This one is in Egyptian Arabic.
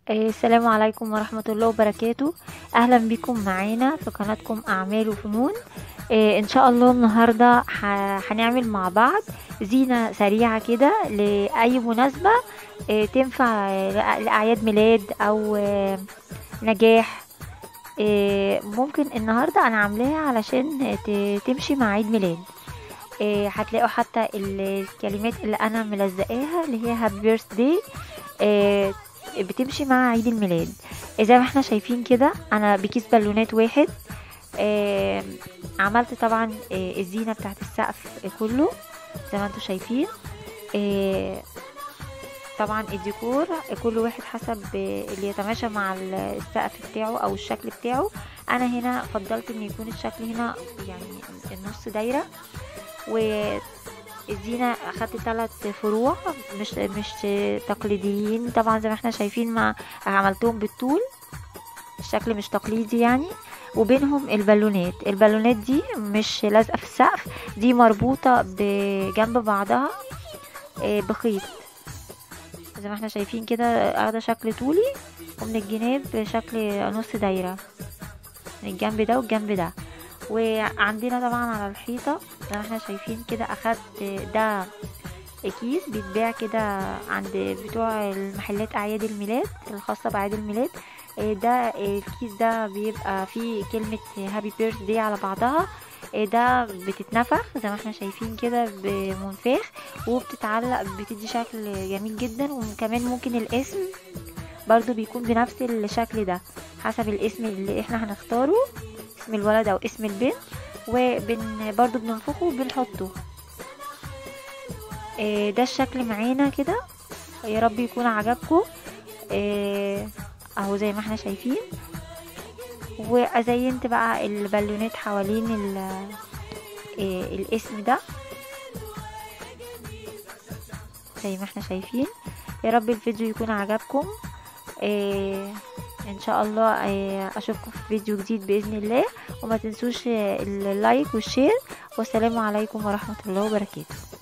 آه، السلام عليكم ورحمة الله وبركاته أهلا بكم معانا في قناتكم أعمال وفنون آه، إن شاء الله النهاردة ح- هنعمل مع بعض زينة سريعة كده لأي مناسبة آه، تنفع لأ- لأعياد ميلاد أو آه، نجاح آه، ممكن النهاردة أنا عاملاها علشان ت- تمشي مع عيد ميلاد آه، هتلاقوا حتى ال- الكلمات اللي أنا ملزقاها اللي هي هابي بيرث داي بتمشي مع عيد الميلاد زي ما احنا شايفين كده انا بكيس بالونات واحد آه عملت طبعا آه الزينه بتاعت السقف كله زي ما انتم شايفين آه طبعا الديكور كل واحد حسب آه، اللي يتماشى مع السقف بتاعه او الشكل بتاعه انا هنا فضلت ان يكون الشكل هنا يعني النص دايره والزينة اخدت ثلاث فروع مش مش تقليديين طبعا زي ما احنا شايفين ما عملتهم بالطول الشكل مش تقليدي يعني وبينهم البالونات البالونات دي مش لازقه في السقف دي مربوطه بجنب بعضها آه، بخيط زي ما احنا شايفين كده اخده شكل طولي ومن الجناب شكل نص دايره من الجنب ده والجنب ده وعندنا طبعا على الحيطه زي ما احنا شايفين كده اخدت ده كيس بيتباع كده عند بتوع المحلات اعياد الميلاد الخاصه باعياد الميلاد إيه ده إيه الكيس ده بيبقى فيه كلمة هابي بيرث دي على بعضها إيه ده بتتنفخ زي ما احنا شايفين كده بمنفاخ وبتتعلق بتدي شكل جميل جدا وكمان ممكن الاسم برضو بيكون بنفس الشكل ده حسب الاسم اللي احنا هنختاره اسم الولد او اسم البنت وبن برضو بننفخه وبنحطه إيه ده الشكل معانا كده يا رب يكون عجبكم إيه اهو زي ما احنا شايفين وازينت بقى البالونات حوالين ال إيه الاسم ده زي ما احنا شايفين يا رب الفيديو يكون عجبكم إيه ان شاء الله إيه اشوفكم في فيديو جديد باذن الله وما تنسوش اللايك والشير والسلام عليكم ورحمه الله وبركاته